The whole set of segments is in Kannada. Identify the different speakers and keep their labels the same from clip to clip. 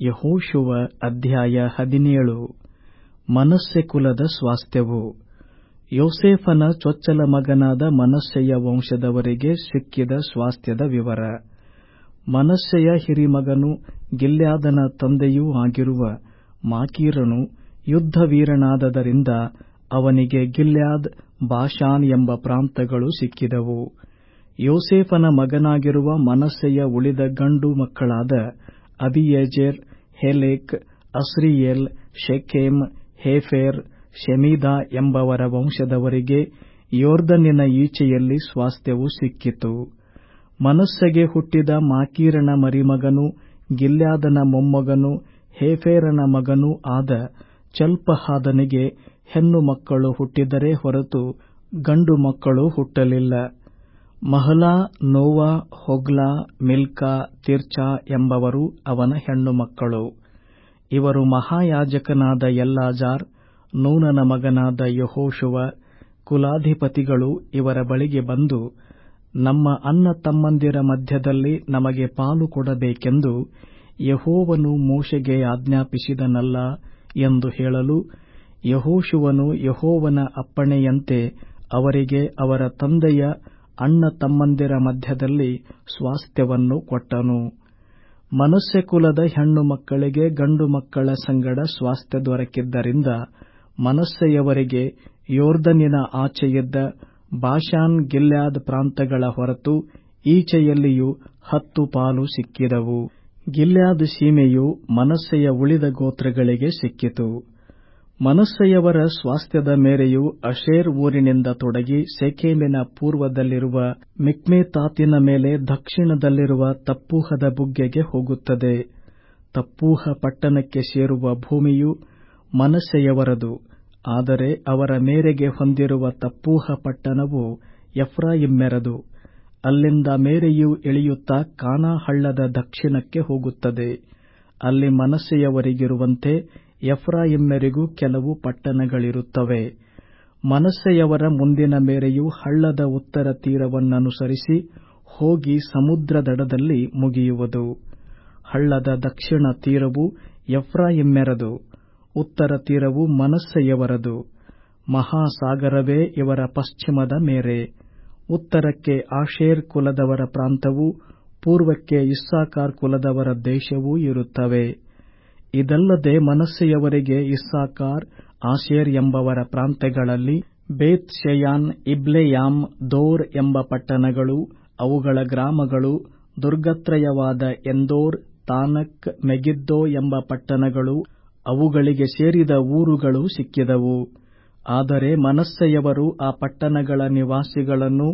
Speaker 1: ಯೆಹೋಶುವ ಅಧ್ಯಾಯ ಹದಿನೇಳು ಮನಸ್ಸೆ ಕುಲದ ಸ್ವಾಸ್ಥ್ಯವು ಯೋಸೇಫನ ಚೊಚ್ಚಲ ಮಗನಾದ ಮನಸ್ಸೆಯ ವಂಶದವರಿಗೆ ಸಿಕ್ಕಿದ ಸ್ವಾಸ್ಥ್ಯದ ವಿವರ ಮನಸ್ಸೆಯ ಹಿರಿಮಗನೂ ಗಿಲ್ಯಾದನ ತಂದೆಯೂ ಆಗಿರುವ ಮಾಕೀರನು ಯುದ್ಧವೀರನಾದದರಿಂದ ಅವನಿಗೆ ಗಿಲ್ಯಾದ್ ಬಾಷಾನ್ ಎಂಬ ಪ್ರಾಂತಗಳು ಸಿಕ್ಕಿದವು ಯೋಸೇಫನ ಮಗನಾಗಿರುವ ಮನಸ್ಸೆಯ ಉಳಿದ ಗಂಡು ಮಕ್ಕಳಾದ ಅಬೀಯೆಜೆರ್ ಹೇಲೆಕ್ ಅಸ್ರೀಯೇಲ್ ಶೆಕೆಮ್ ಹೇಫೆರ್ ಶೆಮೀದಾ ಎಂಬವರ ವಂಶದವರಿಗೆ ಯೊರ್ದನಿನ ಈಚೆಯಲ್ಲಿ ಸ್ವಾಸ್ಥ್ಯವು ಸಿಕ್ಕಿತು ಮನಸ್ಸೆಗೆ ಹುಟ್ಟಿದ ಮಾಕೀರನ ಮರಿಮಗನೂ ಗಿಲ್ಯಾದನ ಮೊಮ್ಮಗನೂ ಹೇಫೆರನ ಮಗನೂ ಆದ ಚಲ್ಪಹಾದನಿಗೆ ಹೆಣ್ಣು ಮಕ್ಕಳು ಹುಟ್ಟಿದರೇ ಹೊರತು ಗಂಡು ಮಕ್ಕಳು ಹುಟ್ಟಲಿಲ್ಲ ಮಹಲಾ ನೋವಾ ಹೊಗ್ಲಾ ಮಿಲ್ಕಾ ತಿರ್ಚಾ ಎಂಬವರು ಅವನ ಹೆಣ್ಣು ಮಕ್ಕಳು ಇವರು ಮಹಾಯಾಜಕನಾದ ಎಲ್ಲಾಜಾರ್ ನೂನನ ಮಗನಾದ ಯೆಹೋಶುವ ಕುಲಾಧಿಪತಿಗಳು ಇವರ ಬಳಿಗೆ ಬಂದು ನಮ್ಮ ಅಣ್ಣ ತಮ್ಮಂದಿರ ಮಧ್ಯದಲ್ಲಿ ನಮಗೆ ಪಾಲು ಕೊಡಬೇಕೆಂದು ಯೆಹೋವನು ಮೋಶೆಗೆ ಆಜ್ಞಾಪಿಸಿದನಲ್ಲ ಎಂದು ಹೇಳಲು ಯೆಹೋಶುವನು ಯೆಹೋವನ ಅಪ್ಪಣೆಯಂತೆ ಅವರಿಗೆ ಅವರ ತಂದೆಯ ಅಣ್ಣ ತಮ್ಮಂದಿರ ಮಧ್ಯದಲ್ಲಿ ಸ್ವಾಸ್ಥ್ಯವನ್ನು ಕೊಟ್ಟನು ಮನಸ್ಸೆ ಕುಲದ ಹೆಣ್ಣು ಮಕ್ಕಳಿಗೆ ಗಂಡು ಮಕ್ಕಳ ಸಂಗಡ ಸ್ವಾಸ್ಥ್ಯ ದೊರಕಿದ್ದರಿಂದ ಮನಸ್ಸೆಯವರಿಗೆ ಯೊರ್ದನಿನ ಆಚೆಯಿದ್ದ ಬಾಷಾನ್ ಗಿಲ್ಯಾದ್ ಪ್ರಾಂತಗಳ ಹೊರತು ಈಚೆಯಲ್ಲಿಯೂ ಹತ್ತು ಪಾಲು ಸಿಕ್ಕಿದವು ಗಿಲ್ಯಾದ್ ಸೀಮೆಯು ಮನಸ್ಸೆಯ ಉಳಿದ ಗೋತ್ರಗಳಿಗೆ ಸಿಕ್ಕಿತು ಮನಸ್ಸೆಯವರ ಸ್ವಾಸ್ಥ್ಯದ ಮೇರೆಯು ಅಶೇರ್ ಊರಿನಿಂದ ತೊಡಗಿ ಶೆಕೆಮಿನ ಪೂರ್ವದಲ್ಲಿರುವ ಮಿಕ್ಮೇತಾತಿನ ಮೇಲೆ ದಕ್ಷಿಣದಲ್ಲಿರುವ ತಪ್ಪೂಹದ ಬುಗ್ಗೆಗೆ ಹೋಗುತ್ತದೆ ತಪ್ಪೂಹ ಪಟ್ಟಣಕ್ಕೆ ಸೇರುವ ಭೂಮಿಯು ಮನಸ್ಸೆಯವರದು ಆದರೆ ಅವರ ಮೇರೆಗೆ ಹೊಂದಿರುವ ತಪ್ಪೂಹ ಪಟ್ಟಣವು ಎಫ್ರಾಯಿಮ್ಯರದು ಅಲ್ಲಿಂದ ಮೇರೆಯು ಇಳಿಯುತ್ತಾ ಕಾನಾ ಹಳ್ಳದ ದಕ್ಷಿಣಕ್ಕೆ ಹೋಗುತ್ತದೆ ಅಲ್ಲಿ ಮನಸ್ಸೆಯವರಿಗಿರುವಂತೆ ಎಫ್ರಾಯಿಮ್ಯರಿಗೂ ಕೆಲವು ಪಟ್ಟಣಗಳಿರುತ್ತವೆ ಮನಸ್ಸೆಯವರ ಮುಂದಿನ ಮೇರೆಯು ಹಳ್ಳದ ಉತ್ತರ ತೀರವನ್ನನುಸರಿಸಿ ಹೋಗಿ ಸಮುದ್ರ ದಡದಲ್ಲಿ ಮುಗಿಯುವುದು ಹಳ್ಳದ ದಕ್ಷಿಣ ತೀರವು ಎಫ್ರಾಯಿಮ್ಯರದು ಉತ್ತರ ತೀರವು ಮನಸ್ಸೆಯವರದು ಮಹಾಸಾಗರವೇ ಇವರ ಪಶ್ಚಿಮದ ಮೇರೆ ಉತ್ತರಕ್ಕೆ ಆಶೇರ್ ಕುಲದವರ ಪ್ರಾಂತವೂ ಪೂರ್ವಕ್ಕೆ ಇಸ್ಸಾಕಾರ್ ಕುಲದವರ ದೇಶವೂ ಇರುತ್ತವೆ ಇದಲ್ಲದೆ ಮನಸ್ಸೆಯವರಿಗೆ ಇಸ್ಸಾಕಾರ್ ಆಶೇರ್ ಎಂಬವರ ಪ್ರಾಂತ್ಯಗಳಲ್ಲಿ ಬೇತ್ ಶೆಯಾನ್ ಇಬ್ಲೆಯಾಮ್ ದೋರ್ ಎಂಬ ಪಟ್ಟಣಗಳು ಅವುಗಳ ಗ್ರಾಮಗಳು ದುರ್ಗತ್ರಯವಾದ ಎಂದೋರ್ ತಾನಕ್ ಮೆಗಿದ್ದೋ ಎಂಬ ಪಟ್ಟಣಗಳು ಅವುಗಳಿಗೆ ಸೇರಿದ ಊರುಗಳು ಸಿಕ್ಕಿದವು ಆದರೆ ಮನಸ್ಸೆಯವರು ಆ ಪಟ್ಟಣಗಳ ನಿವಾಸಿಗಳನ್ನು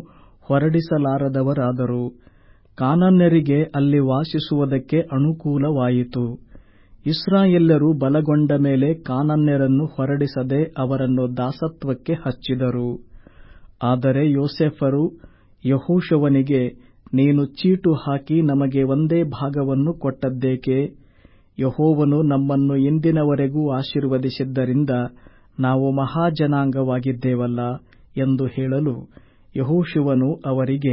Speaker 1: ಹೊರಡಿಸಲಾರದವರಾದರು ಕಾನಾನ್ಯರಿಗೆ ಅಲ್ಲಿ ವಾಸಿಸುವುದಕ್ಕೆ ಅನುಕೂಲವಾಯಿತು ಇಸ್ರಾಯೇಲ್ಯರು ಬಲಗೊಂಡ ಮೇಲೆ ಕಾನಾನ್ಯರನ್ನು ಹೊರಡಿಸದೆ ಅವರನ್ನು ದಾಸತ್ವಕ್ಕೆ ಹಚ್ಚಿದರು ಆದರೆ ಯೋಸೇಫರು ಯೆಹೋಶುವನಿಗೆ ನೀನು ಚೀಟು ಹಾಕಿ ನಮಗೆ ಒಂದೇ ಭಾಗವನ್ನು ಕೊಟ್ಟದ್ದೇಕೆ ಯೆಹೋವನು ನಮ್ಮನ್ನು ಇಂದಿನವರೆಗೂ ಆಶೀರ್ವದಿಸಿದ್ದರಿಂದ ನಾವು ಮಹಾಜನಾಂಗವಾಗಿದ್ದೇವಲ್ಲ ಎಂದು ಹೇಳಲು ಯೆಹೋಶುವನು ಅವರಿಗೆ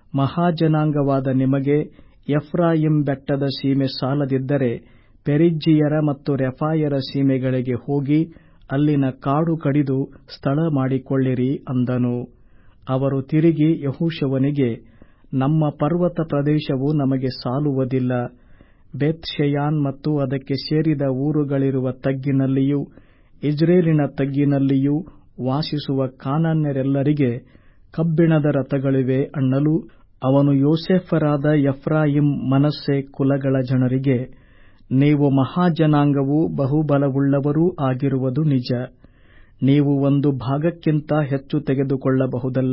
Speaker 1: ಮಹಾಜನಾಂಗವಾದ ನಿಮಗೆ ಎಫ್ರಾಯಿಮ್ ಬೆಟ್ಟದ ಸೀಮೆ ಸಾಲದಿದ್ದರೆ ಪೆರಿಜ್ಜೀಯರ ಮತ್ತು ರೆಫಾಯರ ಸೀಮೆಗಳಿಗೆ ಹೋಗಿ ಅಲ್ಲಿನ ಕಾಡು ಕಡಿದು ಸ್ಥಳ ಮಾಡಿಕೊಳ್ಳಿರಿ ಅಂದನು ಅವರು ತಿರುಗಿ ಯೆಹೋಶುವನಿಗೆ ನಮ್ಮ ಪರ್ವತ ಪ್ರದೇಶವು ನಮಗೆ ಸಾಲುವುದಿಲ್ಲ ಬೆತ್ ಶೆಯಾನ್ ಮತ್ತು ಅದಕ್ಕೆ ಸೇರಿದ ಊರುಗಳಿರುವ ತಗ್ಗಿನಲ್ಲಿಯೂ ಇಜ್ರೇಲಿನ ತಗ್ಗಿನಲ್ಲಿಯೂ ವಾಸಿಸುವ ಕಾನಾನ್ಯರೆಲ್ಲರಿಗೆ ಕಬ್ಬಿಣದ ರಥಗಳಿವೆ ಅನ್ನಲು ಅವನು ಯೋಸೇಫರಾದ ಎಫ್ರಾಯಿಮ್ ಮನಸ್ಸೆ ಕುಲಗಳ ಜನರಿಗೆ ನೀವು ಮಹಾಜನಾಂಗವೂ ಬಹುಬಲವುಳ್ಳವರೂ ಆಗಿರುವುದು ನಿಜ ನೀವು ಒಂದು ಭಾಗಕ್ಕಿಂತ ಹೆಚ್ಚು ತೆಗೆದುಕೊಳ್ಳಬಹುದಲ್ಲ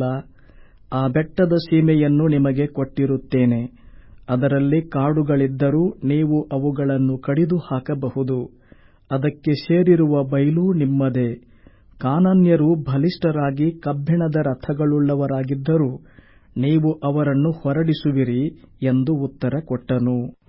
Speaker 1: ಆ ಬೆಟ್ಟದ ಸೀಮೆಯನ್ನು ನಿಮಗೆ ಕೊಟ್ಟಿರುತ್ತೇನೆ ಅದರಲ್ಲಿ ಕಾಡುಗಳಿದ್ದರೂ ನೀವು ಅವುಗಳನ್ನು ಕಡಿದು ಹಾಕಬಹುದು ಅದಕ್ಕೆ ಸೇರಿರುವ ಬೈಲೂ ನಿಮ್ಮದೇ ಕಾನಾನ್ಯರು ಬಲಿಷ್ಠರಾಗಿ ಕಬ್ಬಿಣದ ರಥಗಳುಳ್ಳವರಾಗಿದ್ದರೂ ನೀವು ಅವರನ್ನು ಹೊರಡಿಸುವಿರಿ ಎಂದು ಉತ್ತರ ಕೊಟ್ಟನು